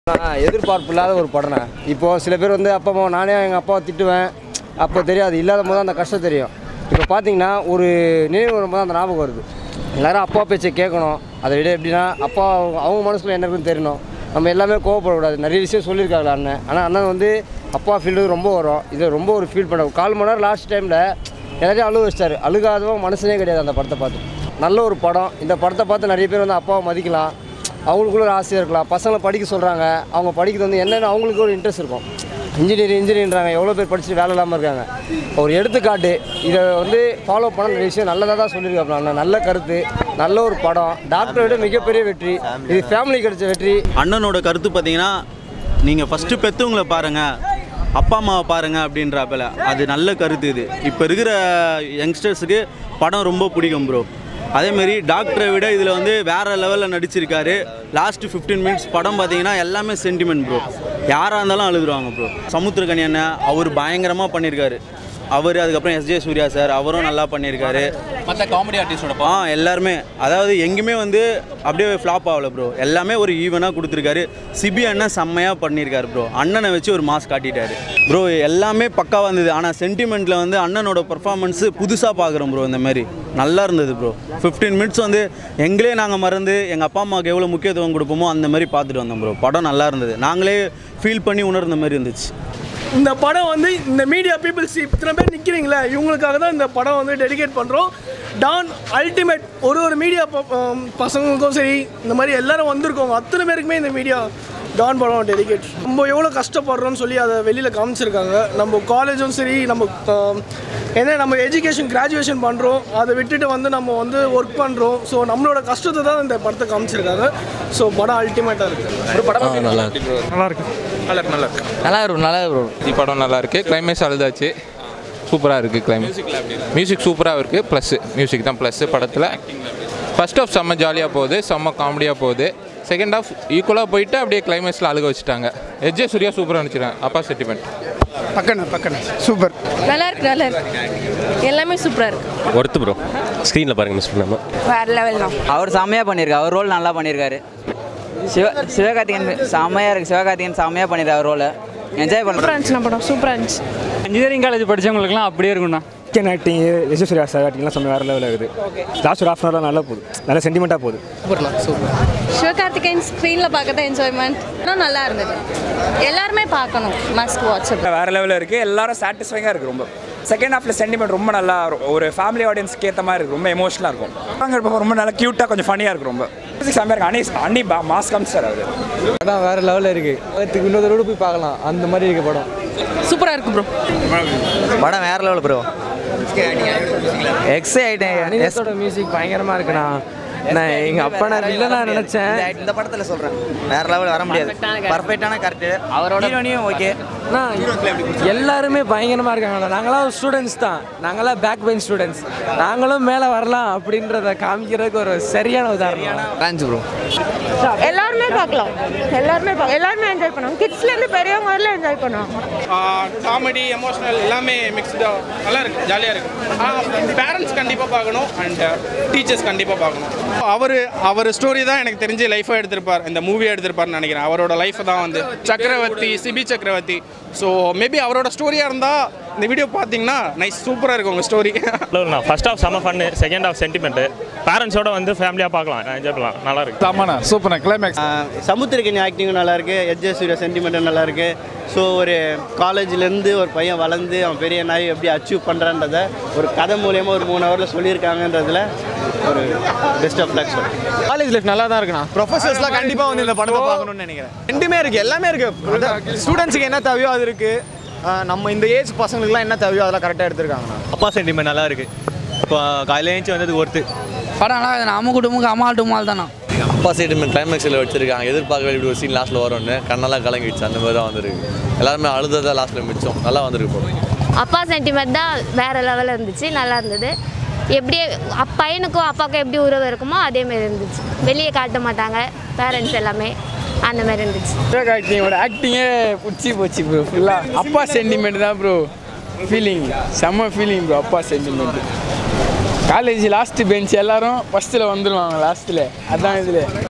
நான் எதிர்பார்ப்பு இல்லாத ஒரு படம்ண்ணே இப்போது சில பேர் வந்து அப்பா அம்மா நானே எங்கள் அப்பாவை திட்டுவேன் அப்போ தெரியாது இல்லாத போது அந்த கஷ்டம் தெரியும் இப்போ பார்த்தீங்கன்னா ஒரு நினைவு வரும்போது அந்த ஞாபகம் வருது எல்லாரும் அப்பா பேச்சை கேட்கணும் அதை விட எப்படின்னா அப்பா அவங்க- அவங்க மனசுல என்ன இருக்குன்னு தெரியணும் நம்ம எல்லாமே கோவப்படக்கூடாது நிறைய விஷயம் சொல்லியிருக்காங்க அண்ணன் ஆனால் அண்ணன் வந்து அப்பா ஃபீல்டு ரொம்ப வரும் இதை ரொம்ப ஒரு ஃபீல் பண்ண கால் மணி நேரம் லாஸ்ட் டைமில் எல்லாத்தையும் அழுக வச்சிட்டாரு அழுகாதவன் மனசுனே கிடையாது அந்த படத்தை பார்த்து நல்ல ஒரு படம் இந்த படத்தை பார்த்து நிறைய பேர் வந்து அப்பாவை மதிக்கலாம் அவங்களுக்குள்ள ஒரு ஆசையாக இருக்கலாம் பசங்களை படிக்க சொல்கிறாங்க அவங்க படிக்கிறது வந்து என்னென்ன அவங்களுக்கு ஒரு இன்ட்ரெஸ்ட் இருக்கும் இன்ஜினியரிங் இன்ஜினியரிங்கிறாங்க எவ்வளோ பேர் படிச்சுட்டு வேலை இல்லாமல் இருக்காங்க ஒரு எடுத்துக்காட்டு இதை வந்து ஃபாலோ பண்ண நிறைய விஷயம் நல்லதாக தான் சொல்லியிருக்காங்க அண்ணன். நல்ல கருத்து நல்ல ஒரு படம் டாக்டரை விட மிகப்பெரிய வெற்றி இது ஃபேமிலி கிடைச்ச வெற்றி அண்ணனோட கருத்து பார்த்தீங்கன்னா நீங்கள் ஃபஸ்ட்டு பெற்றவங்கள பாருங்கள் அப்பா அம்மாவை பாருங்கள் அப்படின்றாப்பில் அது நல்ல கருத்து இது இப்போ இருக்கிற யங்ஸ்டர்ஸுக்கு படம் ரொம்ப பிடிக்கும் ப்ரோ அதேமாரி டாக்டரை விட இதில் வந்து வேறு லெவலில் நடிச்சிருக்காரு லாஸ்ட் 15 மினிட்ஸ் படம் பார்த்தீங்கன்னா எல்லாமே சென்டிமெண்ட் ப்ரோ யாராக இருந்தாலும் அழுதுருவாங்க ப்ரோ சமுத்திரகனி அண்ணன் அவர் பயங்கரமாக பண்ணியிருக்காரு அவர் அதுக்கப்புறம் எஸ்ஜே சூர்யா சார் அவரும் நல்லா பண்ணியிருக்காரு மற்ற காமெடி ஆர்டிஸ்டோட ஆ எல்லாருமே அதாவது எங்கேயுமே வந்து அப்படியே ஃப்ளாப் ஆகல ப்ரோ எல்லாமே ஒரு ஈவனாக கொடுத்துருக்காரு சிபி அண்ணன் செம்மையாக பண்ணியிருக்காரு ப்ரோ அண்ணனை வச்சு ஒரு மாஸ் காட்டிட்டாரு ப்ரோ எல்லாமே பக்காவாக இருந்தது ஆனால் சென்டிமெண்ட்டில் வந்து அண்ணனோட பர்ஃபார்மன்ஸு புதுசாக பார்க்குறோம் ப்ரோ இந்த மாதிரி நல்லா இருந்தது ப்ரோ 15 மினிட்ஸ் வந்து எங்களே நாங்கள் மறந்து எங்கள் அப்பா அம்மாவுக்கு எவ்வளோ முக்கியத்துவம் கொடுப்போமோ அந்த மாதிரி பார்த்துட்டு வந்தோம் ப்ரோ படம் நல்லா இருந்தது நாங்களே ஃபீல் பண்ணி உணர்ந்த மாதிரி இருந்துச்சு இந்த படம் வந்து இந்த மீடியா பீப்புள்ஸ் இத்தனை பேர் நிற்கிறீங்களே இவங்களுக்காக தான் இந்த படம் வந்து டெடிகேட் பண்ணுறோம் டான் அல்டிமேட் ஒரு ஒரு மீடியா பசங்களுக்கும் சரி இந்த மாதிரி எல்லாரும் வந்திருக்கோங்க அத்தனை பேருக்குமே இந்த மீடியா டான் படம் டெடிகேட் நம்ம எவ்வளோ கஷ்டப்படுறோம்னு சொல்லி அதை வெளியில் காமிச்சிருக்காங்க நம்ம காலேஜும் சரி நம்ம ஆம், ஏன்னா நம்ம எஜுகேஷன் கிராஜுவேஷன் பண்ணுறோம் அதை விட்டுட்டு வந்து நம்ம வந்து ஒர்க் பண்ணுறோம் ஸோ நம்மளோட கஷ்டத்தை தான் இந்த படத்தை காமிச்சிருக்காங்க ஸோ படம் அல்டிமேட்டாக இருக்குது நல்லா இருக்கு நல்லா இருக்கு நல்லா இருக்கு நல்லா இருக்கு நல்லா இருக்கும் நல்லா இருக்கும் தி படம் நல்லா இருக்கு கிளைமேக்ஸ் அழுதாச்சு சூப்பராக இருக்குது கிளைமேக்ஸ் மியூசிக் சூப்பராக இருக்குது ப்ளஸ் மியூசிக் தான் ப்ளஸ் படத்தில் ஃபர்ஸ்ட் ஆஃப் செம்ம ஜாலியாக போகுது செம்ம காமெடியாக போகுது செகண்ட் ஆஃப் ஈக்குவலாக போயிட்டு அப்படியே கிளைமேக்ஸில் அழுக வச்சுட்டாங்க எஜ்ஜே சூர்யா சூப்பராக நடிச்சிருக்காங்க அப்பா செட்டிமெண்ட் பக்கண்ண பக்கண்ண சூப்பர் நல்லா இருக்கு நல்லா இருக்கு எல்லாமே சூப்பராக இருக்கு ஒர்த்து ப்ரோ ஸ்க்ரீனில் பாருங்க மிஸ் பண்ணாமல் வேற லெவல் தான் அவர் செம்மையாக பண்ணியிருக்காரு அவர் ரோல் நல்லா பண்ணியிருக்காரு சிவ சிவகார்த்திகேயன் செம்மையாக இருக்குது சிவகார்த்திகேயன் செம்மையாக பண்ணியிருக்காரு ரோலை என்ஜாய் சூப்பராக பண்ணுறேன் இருந்துச்சு படம் சூப்பராக இருந்துச்சு இன்ஜினியரிங் காலேஜ் படித்தவங்களுக்குலாம் அப்படியே இருக்கும்ண்ணா chicken acting S Surya sir ஆக்டிங்லாம் செம்ம வேறு லெவலில் இருக்குது லாஸ்ட் ஒரு ஆஃப் அன் நல்லா போகுது நல்ல சென்டிமெண்ட்டாக போகுது சிவகார்த்திகேயன் ஸ்க்ரீனில் பார்க்கறது என்ஜாய்மெண்ட் இன்னும் நல்லா இருந்தது எல்லாருமே பார்க்கணும் மஸ்ட் வாட்ச் வேற லெவலில் இருக்குது எல்லாரும் சாட்டிஸ்ஃபைங்காக இருக்குது ரொம்ப செகண்ட் ஹாஃப்ல சென்டிமெண்ட் ரொம்ப நல்லா ஒரு ஃபேமிலி ஆடியன்ஸ்க்கு ஏற்ற மாதிரி இருக்குது ரொம்ப எமோஷனலாக இருக்கும் அங்கே இருப்ப ரொம்ப நல்லா க்யூட்டாக கொஞ்சம் ஃபனியாக இருக்கும் ரொம்ப செம்மையாக இருக்கும் அனி அன்னி பா மாஸ் காமிச்சார் அவர் படம் வேறு லெவலில் இருக்குது இன்னொரு தடவை போய் பார்க்கலாம் அந்த மாதிரி இருக்கு படம் சூப்பராக இருக்கு ப்ரோ படம் வேற லெவல் ப்ரோ எக்ஸைட்டிங் மியூசிக் பயங்கரமாக இருக்குண்ணா நான் எங்கள் அப்பா நான் வில்லனா நினச்சேன் இந்த படத்தில் சொல்கிறேன் வேற லெவல் வர முடியாது பர்ஃபெக்டான கரெக்டு அவரோட ஹீரோனியும் ஓகே அண்ணா, எல்லாருமே பயங்கரமாக இருக்காங்கண்ணா நாங்களாம் ஸ்டூடெண்ட்ஸ் தான் நாங்களாம் பேக் பெஞ்ச் ஸ்டூடெண்ட்ஸ் நாங்களும் மேலே வரலாம் அப்படின்றத காமிக்கிறதுக்கு ஒரு சரியான உதாரணம் தேங்க்ஸ் ப்ரோ எல்லாருமே பார்க்கலாம் எல்லாருமே பார்க்க எல்லாருமே என்ஜாய் பண்ணுவாங்க கிட்ஸ்லேருந்து பெரியவங்க வரல என்ஜாய் பண்ணுவாங்க காமெடி எமோஷனல் எல்லாமே மிக்ஸ்டாக நல்லா இருக்கு ஜாலியாக இருக்கு பேரண்ட்ஸ் கண்டிப்பாக பார்க்கணும் அண்ட் டீச்சர்ஸ் கண்டிப்பாக பார்க்கணும் அவர் அவர் ஸ்டோரி தான் எனக்கு தெரிஞ்சு லைஃபாக எடுத்திருப்பார் இந்த மூவி எடுத்திருப்பார்னு நினைக்கிறேன் அவரோட லைஃப் தான் வந்து சக்கரவர்த்தி சிபி சக்கரவர்த்தி ஸோ மேபி அவரோட ஸ்டோரியாக இருந்தால் இந்த வீடியோ பார்த்தீங்கன்னா நைஸ் சூப்பராக இருக்கும் உங்கள் ஸ்டோரி இல்லைண்ணா ஃபர்ஸ்ட் ஹாஃப் செம்ம ஃபன்னு செகண்ட் ஹாஃப் சென்டிமெண்ட்டு பேரண்ட்ஸோட வந்து ஃபேமிலியாக பார்க்கலாம் என்ஜாய் பண்ணலாம் நல்லா இருக்கு ஆமாண்ணா சூப்பர் கிளைமேக்ஸ் சமுத்திரக்கனி ஆக்டிங்கும் நல்லா இருக்கு எஜ்ஜே சூர்யா சென்டிமெண்ட்டும் நல்லா இருக்கு ஸோ ஒரு காலேஜ்லேருந்து ஒரு பையன் வளர்ந்து அவன் பெரிய நாய் எப்படி அச்சீவ் பண்ணுறான்றத ஒரு கதை மூலியமாக ஒரு மூணு ஹவரில் சொல்லியிருக்காங்கன்றதுல ஒரு பெஸ்ட் ஆஃப் லக் சொல்கிறேன் காலேஜ் லைஃப் நல்லா தான் இருக்குண்ணா ப்ரொஃபஸர்ஸ்லாம் கண்டிப்பாக வந்து இந்த படத்தை பார்க்கணும்னு நினைக்கிறேன் ரெண்டுமே இருக்குது எல்லாமே இருக்குது ஸ்டூடெண்ட்ஸுக்கு என்ன தேவையோ அது இருக்குது நம்ம இந்த ஏஜ் பசங்களுக்குலாம் என்ன தேவையோ அதெல்லாம் கரெக்டாக எடுத்திருக்காங்கண்ணா அப்பா சென்டிமெண்ட் நல்லா இருக்கு இப்போ காலையில் ஏஞ்சி வந்தது ஒர்த்து படம் நல்லா இருக்குது அம்மு குடும்பம் அம்மாள் டுமால் தானா அப்பா சென்டிமெண்ட் கிளைமேக்ஸில் வச்சிருக்காங்க எதிர்பார்க்கவே இப்படி ஒரு சீன் லாஸ்ட்டில் வரும்னு கண்ணெல்லாம் கலங்கிடுச்சு அந்த மாதிரி தான் வந்துருக்கு எல்லாருமே அழுததான் லாஸ்ட்டில் மிச்சம் நல்லா வந்திருக்கு படம் அப்பா சென்டிமெண்ட் தான் வேற லெவலில் இருந்துச்சு நல்லா இருந்தது எப்படி அப் பையனுக்கும் அப்பாவுக்கும் எப்படி உறவு இருக்குமோ அதே மாதிரி இருந்துச்சு வெளியே காட்ட மாட்டாங்க பேரண்ட்ஸ் எல்லாமே அந்த மாதிரி இருந்துச்சு சிவகார்த்தியோட ஆக்டிங்கே பிடிச்சி போச்சு ப்ரோ ஃபுல்லாக அப்பா சென்டிமெண்ட் தான் ப்ரோ ஃபீலிங் செம்ம ஃபீலிங் ப்ரோ அப்பா சென்டிமெண்ட் காலேஜ் லாஸ்ட் பெஞ்ச் எல்லாரும் ஃபஸ்ட்டில் வந்துடுவாங்க லாஸ்ட்டில் அதான் இதில்